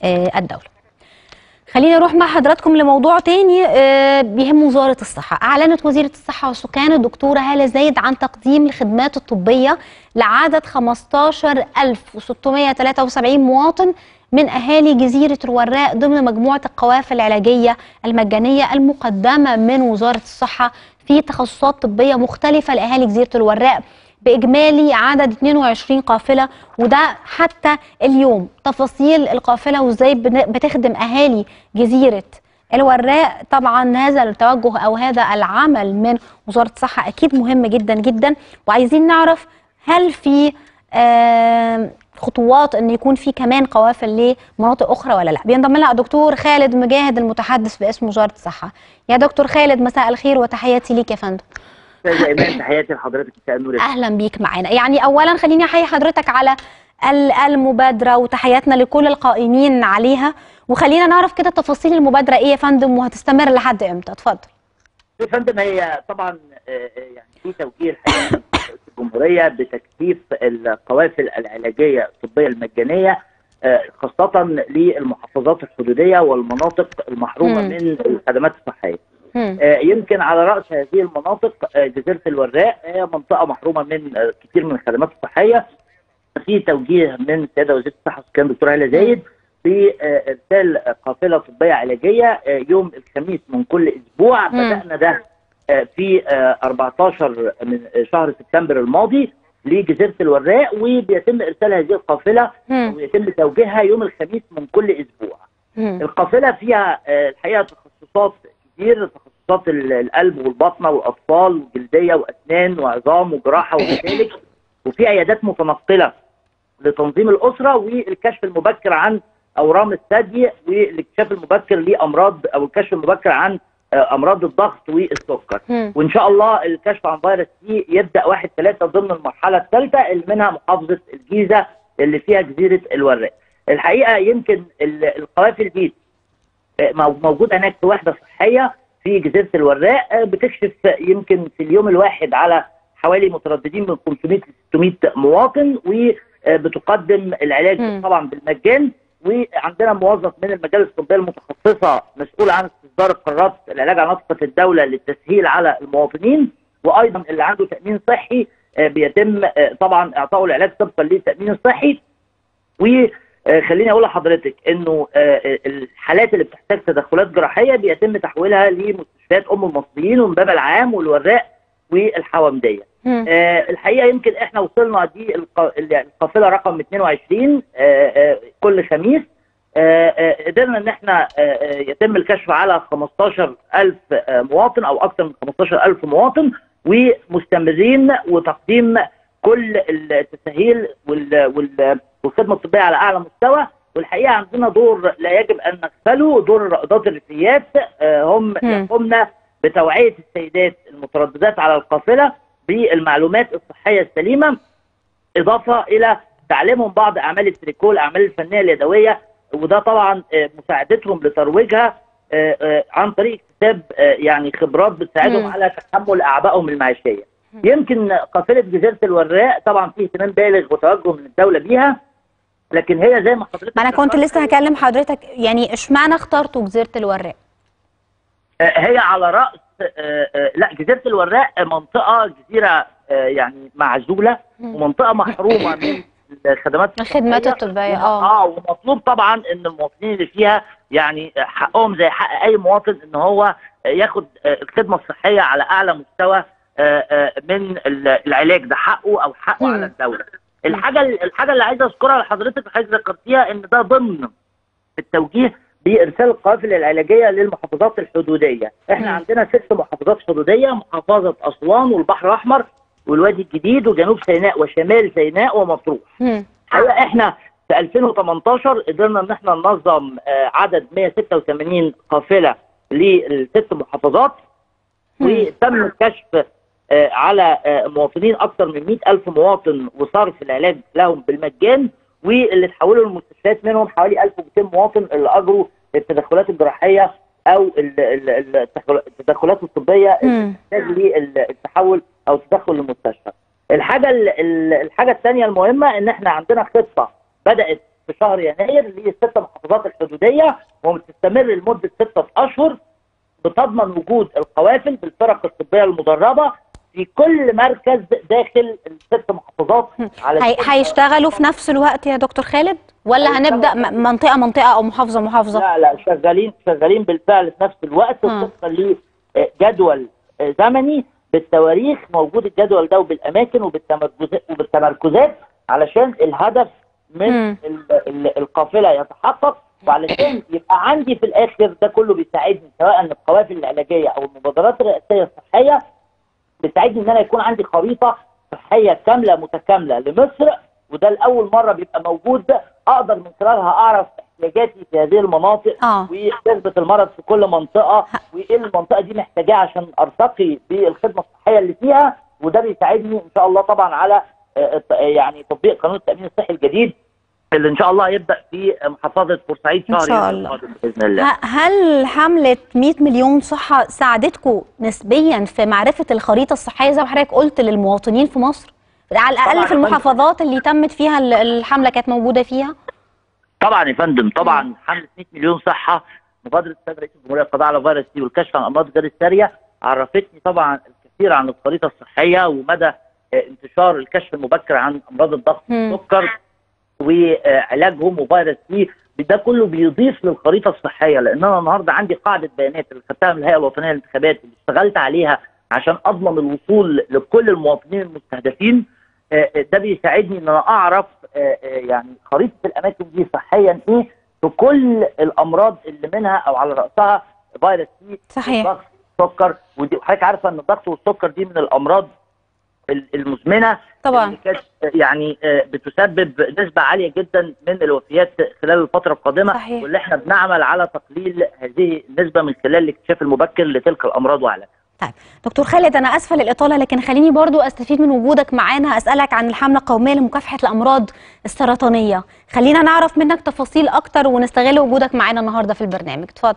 الدولة خلينا نروح مع حضراتكم لموضوع تاني بيهم وزارة الصحة أعلنت وزيرة الصحة والسكان الدكتورة هالة زايد عن تقديم الخدمات الطبية لعدد 15673 مواطن من أهالي جزيرة الوراق ضمن مجموعة القوافل العلاجية المجانية المقدمة من وزارة الصحة في تخصصات طبية مختلفة لأهالي جزيرة الوراق بإجمالي عدد 22 قافلة وده حتى اليوم تفاصيل القافلة وإزاي بتخدم أهالي جزيرة الوراق طبعا هذا التوجه أو هذا العمل من وزارة الصحة أكيد مهم جدا جدا وعايزين نعرف هل في آه خطوات ان يكون في كمان قوافل لمناطق اخرى ولا لا بينضم لنا الدكتور خالد مجاهد المتحدث باسم وزاره الصحه يا دكتور خالد مساء الخير وتحياتي ليك يا فندم استاذه ايمان تحياتي لحضرتك مساء النور اهلا بيك معانا يعني اولا خليني احيي حضرتك على المبادره وتحياتنا لكل القائمين عليها وخلينا نعرف كده تفاصيل المبادره ايه يا فندم وهتستمر لحد امتى اتفضل يا فندم هي طبعا يعني في توجيه الحقيقه الجمهوريه بتكثيف القوافل العلاجيه الطبيه المجانيه خاصه للمحافظات الحدوديه والمناطق المحرومه من الخدمات الصحيه. يمكن على راس هذه المناطق جزيره الوراق هي منطقه محرومه من كثير من الخدمات الصحيه. في توجيه من السيده وزيره الصحه والسكان الدكتوره هاله زايد بارسال قافله طبيه علاجيه يوم الخميس من كل اسبوع بدانا ده في 14 من شهر سبتمبر الماضي لجزيره الوراق وبيتم ارسال هذه القافله ويتم توجيهها يوم الخميس من كل اسبوع. القافله فيها الحقيقه تخصصات كتير تخصصات القلب والبطنه والاطفال والجلديه واسنان وعظام وجراحه ومسالك وفي عيادات متنقله لتنظيم الاسره والكشف المبكر عن اورام الثدي والاكتشاف المبكر لامراض او الكشف المبكر عن امراض الضغط والسكر مم. وان شاء الله الكشف عن فيروس سي يبدا 1 3 ضمن المرحله الثالثه اللي منها محافظه الجيزه اللي فيها جزيره الوراق الحقيقه يمكن القوافل دي موجوده هناك في وحده صحيه في جزيره الوراق بتكشف يمكن في اليوم الواحد على حوالي مترددين من 500 ل 600 مواطن وبتقدم العلاج مم. طبعا بالمجان وعندنا موظف من المجالس الطبيه المتخصصه مسؤول عن استصدار القرارات العلاج على نفقه الدوله للتسهيل على المواطنين وايضا اللي عنده تامين صحي آه، بيتم آه، طبعا اعطائه العلاج طبقا للتامين الصحي وخليني اقول لحضرتك انه آه، الحالات اللي بتحتاج تدخلات جراحيه بيتم تحويلها لمستشفيات ام المصريين ومبابه العام والوراق والحوامديه. مم. آه الحقيقه يمكن احنا وصلنا دي الق- القافله رقم 22 آه آه كل خميس آه آه قدرنا ان احنا آه آه يتم الكشف على 15000 آه مواطن او اكثر من 15000 مواطن ومستمرين وتقديم كل التسهيل وال وال والخدمه الطبيه على اعلى مستوى والحقيقه عندنا دور لا يجب ان نغفله دور الرائدات الريفيات آه هم مم. يقومن بتوعيه السيدات المترددات على القافله بالمعلومات الصحيه السليمه اضافه الى تعليمهم بعض اعمال التريكو الاعمال الفنيه اليدويه وده طبعا آه، مساعدتهم لترويجها آه، آه، عن طريق اكتساب آه، يعني خبرات بتساعدهم مم. على تحمل اعبائهم المعيشيه. يمكن قافله جزيره الوراق طبعا في اهتمام بالغ وتوجه من الدوله بيها لكن هي زي ما حضرتك ما انا كنت ذكرت، لسه هكلم حضرتك يعني اشمعنى اخترتوا جزيره الوراق آه، هي على راس آه، آه، لا جزيره الوراق منطقه جزيره آه، يعني معزوله مم. ومنطقه محرومه من الخدمات الخدمات الصحية. الطبيه اه اه ومطلوب طبعا ان المواطنين اللي فيها يعني حقهم زي حق اي مواطن ان هو ياخد آه، الخدمه الصحيه على اعلى مستوى آه، آه، من ال- العلاج ده حقه او حقه مم. على الدوله. الحاجه الحاجه اللي عايز اذكرها لحضرتك حضرتك ذكرتيها ان ده ضمن التوجيه بارسال القوافل العلاجيه للمحافظات الحدوديه، احنا مم. عندنا ست محافظات حدوديه محافظه اسوان والبحر الاحمر والوادي الجديد وجنوب سيناء وشمال سيناء ومطروح. مم. الحقيقه احنا في 2018 قدرنا ان احنا ننظم آه، عدد 186 قافله للست محافظات مم. وتم الكشف آه، على آه، مواطنين اكثر من 100 الف مواطن وصرف العلاج لهم بالمجان واللي تحولوا للمستشفيات منهم حوالي 1200 مواطن اللي اجروا التدخلات الجراحيه او ال- ال- ال- التدخل- التدخلات الطبيه مم. تحتاج للتحول او التدخل للمستشفى. الحاجه ال- ال- الحاجه الثانيه المهمه ان احنا عندنا خطه بدات في شهر يناير للست محافظات الحدوديه وبتستمر لمده سته اشهر بتضمن وجود القوافل بالفرق الطبيه المدربه في كل مركز داخل الست محافظات هي... هيشتغلوا في نفس الوقت يا دكتور خالد ولا هنبدا م- منطقه منطقه او محافظه محافظه لا لا شغالين شغالين بالفعل في نفس الوقت آه. طبقا لجدول زمني بالتواريخ موجود الجدول ده وبالاماكن وبالتمركزات وبالتمركزات علشان الهدف من مم. ال- ال- القافله يتحقق وعلشان يبقى عندي في الاخر ده كله بيساعدني سواء القوافل العلاجيه او المبادرات الرئاسيه الصحيه بتساعدني ان انا يكون عندي خريطه صحيه كامله متكامله لمصر وده لاول مره بيبقى موجود اقدر من خلالها اعرف احتياجاتي في هذه المناطق اه ونسبه المرض في كل منطقه وايه المنطقه دي محتاجاه عشان ارتقي بالخدمه الصحيه اللي فيها وده بيساعدني ان شاء الله طبعا على آه، الت- يعني تطبيق قانون التامين الصحي الجديد اللي ان شاء الله هيبدا في محافظه بورسعيد إن شهر شاء يونيو الله. القادم باذن الله ه- هل حملة 100 مليون صحة ساعدتكم نسبيا في معرفة الخريطة الصحية زي ما حضرتك قلت للمواطنين في مصر؟ على الأقل طبعاً في يا فندم. المحافظات اللي تمت فيها ال- الحملة كانت موجودة فيها؟ طبعا يا فندم طبعا حمله 100 مليون صحه مبادره السيد رئيس الجمهوريه القضاء على فيروس سي والكشف عن امراض غير الساريه عرفتني طبعا الكثير عن الخريطه الصحيه ومدى آه، انتشار الكشف المبكر عن امراض الضغط مم. والسكر وعلاجهم وفيروس سي ده كله بيضيف للخريطه الصحيه لان انا النهارده عندي قاعده بيانات اللي خدتها من الهيئه الوطنيه للانتخابات اللي اشتغلت عليها عشان اضمن الوصول لكل المواطنين المستهدفين آه، آه، ده بيساعدني ان انا اعرف آه، آه، يعني خريطه الاماكن دي صحيا ايه في كل الامراض اللي منها او على راسها فيروس سي صحيح. الضغط السكر ودي وحضرتك عارفه ان الضغط والسكر دي من الامراض ال- المزمنه طبعاً. اللي كانت يعني آه، بتسبب نسبه عاليه جدا من الوفيات خلال الفتره القادمه صحيح. واللي احنا بنعمل على تقليل هذه النسبه من خلال الاكتشاف المبكر لتلك الامراض وعلاجها طيب دكتور خالد أنا أسفة للإطالة لكن خليني برضو أستفيد من وجودك معانا أسألك عن الحملة القومية لمكافحة الأمراض السرطانية خلينا نعرف منك تفاصيل أكتر ونستغل وجودك معانا النهاردة في البرنامج اتفضل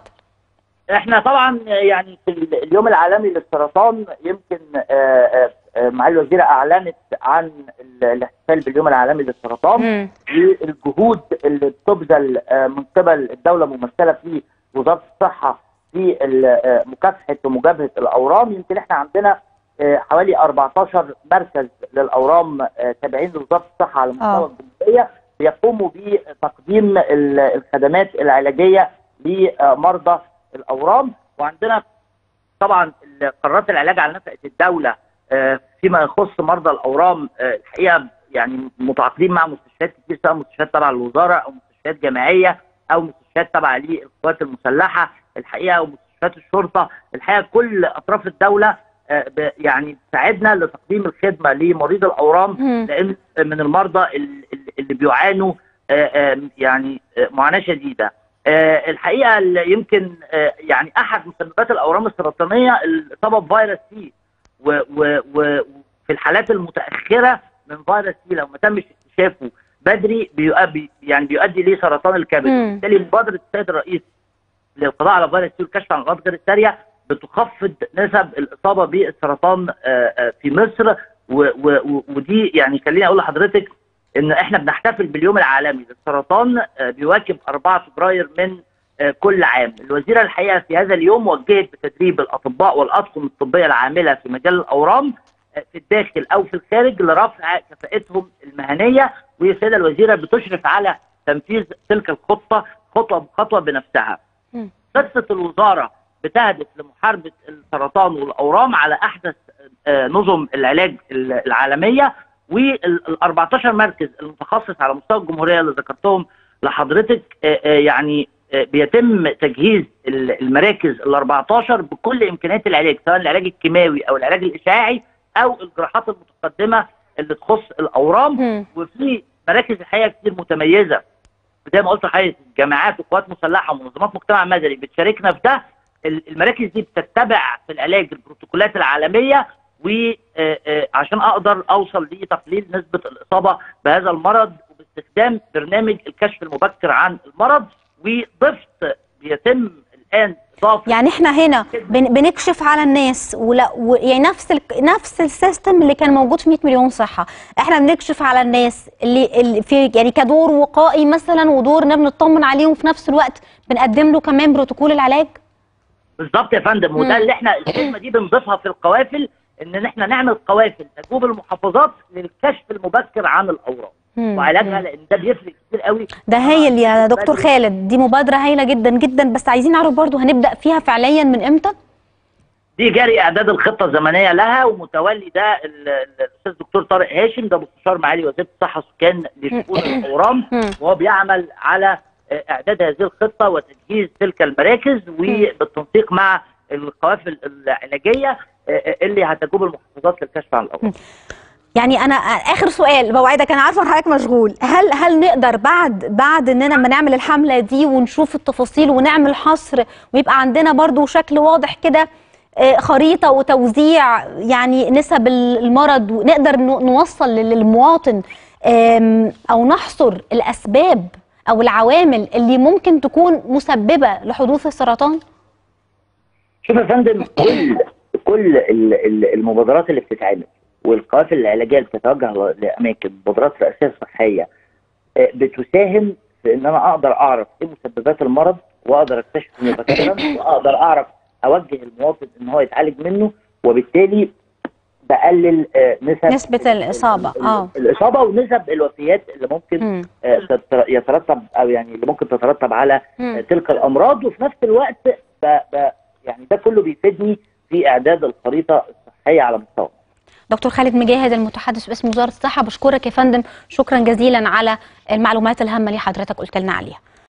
احنا طبعا يعني في ال- اليوم العالمي للسرطان يمكن آه، آه، آه، معالي الوزيره اعلنت عن ال- الاحتفال باليوم العالمي للسرطان مم. والجهود اللي بتبذل آه، من قبل الدوله ممثله في وزاره الصحه في ال- آه، مكافحه ومجابهه الاورام يمكن احنا عندنا آه، حوالي 14 مركز للاورام آه، تابعين لوزاره الصحه على آه. مستوى الجمهوريه بيقوموا بتقديم ال- الخدمات العلاجيه لمرضى الاورام وعندنا طبعا قرارات العلاج على نفقه الدوله آه، فيما يخص مرضى الاورام آه، الحقيقه يعني متعاقدين مع مستشفيات كتير سواء مستشفيات تبع الوزاره او مستشفيات جماعيه او مستشفيات تبع للقوات المسلحه الحقيقه ومستشفيات الشرطه الحقيقه كل اطراف الدوله آه، ب- يعني تساعدنا لتقديم الخدمه لمريض الاورام مم. لان من المرضى ال- ال- اللي بيعانوا آه، آه، يعني آه، معاناه شديده آه، الحقيقه اللي يمكن آه، يعني احد مسببات الاورام السرطانيه الاصابه بفيروس سي و- و- و- وفي الحالات المتاخره من فيروس سي لو ما تمش اكتشافه بدري بيؤدي يعني بيؤدي لسرطان الكبد مم. وبالتالي مبادره السيد الرئيس للقضاء على فيروس سي والكشف عن الامراض غير الساريه بتخفض نسب الاصابه بالسرطان آه، آه، في مصر و- و- و- ودي يعني خليني اقول لحضرتك ان احنا بنحتفل باليوم العالمي للسرطان آه، بيواكب 4 فبراير من آه، كل عام الوزيره الحقيقه في هذا اليوم وجهت بتدريب الاطباء والاطقم الطبيه العامله في مجال الاورام آه، في الداخل او في الخارج لرفع كفاءتهم المهنيه والسيده الوزيره بتشرف على تنفيذ تلك الخطه خطوه بخطوه بنفسها مم. خطه الوزاره بتهدف لمحاربه السرطان والاورام على احدث آه، نظم العلاج ال- العالميه وال 14 مركز المتخصص على مستوى الجمهوريه اللي ذكرتهم لحضرتك آه، آه، يعني آه، بيتم تجهيز ال- المراكز ال 14 بكل امكانيات العلاج سواء العلاج الكيماوي او العلاج الاشعاعي او الجراحات المتقدمه اللي تخص الاورام مم. وفي مراكز الحقيقه كتير متميزه زي ما قلت لحضرتك جامعات وقوات مسلحه ومنظمات مجتمع مدني بتشاركنا في ده ال- المراكز دي بتتبع في العلاج البروتوكولات العالميه وعشان اقدر اوصل لتقليل نسبه الاصابه بهذا المرض وباستخدام برنامج الكشف المبكر عن المرض وضفت بيتم الان اضافي يعني احنا هنا بن بنكشف على الناس ولا و يعني نفس ال نفس السيستم اللي كان موجود في 100 مليون صحه احنا بنكشف على الناس اللي, اللي في يعني كدور وقائي مثلا ودور ان بنطمن عليهم وفي نفس الوقت بنقدم له كمان بروتوكول العلاج بالظبط يا فندم وده مم. اللي احنا الكلمه دي بنضيفها في القوافل ان احنا نعمل قوافل تجوب المحافظات للكشف المبكر عن الاورام مم. وعلاجها لان ده بيفرق كتير قوي ده هايل يا بدري. دكتور خالد دي مبادره هايله جدا جدا بس عايزين نعرف برضو هنبدا فيها فعليا من امتى دي جاري اعداد الخطه الزمنيه لها ومتولي ده ال- ال- الاستاذ دكتور طارق هاشم ده مستشار معالي وزيره الصحه والسكان لشؤون الاورام مم. وهو بيعمل على آه، اعداد هذه الخطه وتجهيز تلك المراكز وبالتنسيق مع القوافل العلاجيه آه، آه، اللي هتجوب المحافظات للكشف عن الاورام يعني انا اخر سؤال بوعدك انا عارفه ان حضرتك مشغول هل هل نقدر بعد بعد اننا لما نعمل الحمله دي ونشوف التفاصيل ونعمل حصر ويبقى عندنا برضو شكل واضح كده آه، خريطه وتوزيع يعني نسب المرض ونقدر ن- نوصل لل- للمواطن آم، او نحصر الاسباب او العوامل اللي ممكن تكون مسببه لحدوث السرطان شوف يا فندم كل كل ال- ال- المبادرات اللي بتتعمل والقوافل العلاجيه اللي بتتوجه ل- لاماكن مبادرات رئاسيه صحيه آه، بتساهم في ان انا اقدر اعرف ايه مسببات المرض واقدر اكتشفه مبكرا واقدر اعرف اوجه المواطن ان هو يتعالج منه وبالتالي بقلل آه، نسب نسبة الإصابة، ال- آه. الاصابه ونسب الوفيات اللي ممكن مم. آه، تت- يترتب او يعني اللي ممكن تترتب على مم. آه، تلك الامراض وفي نفس الوقت ب... ب... يعني ده كله بيفيدني في اعداد الخريطه الصحيه على مستوى دكتور خالد مجاهد المتحدث باسم وزاره الصحه بشكرك يا فندم شكرا جزيلا على المعلومات الهامه اللي حضرتك قلت لنا عليها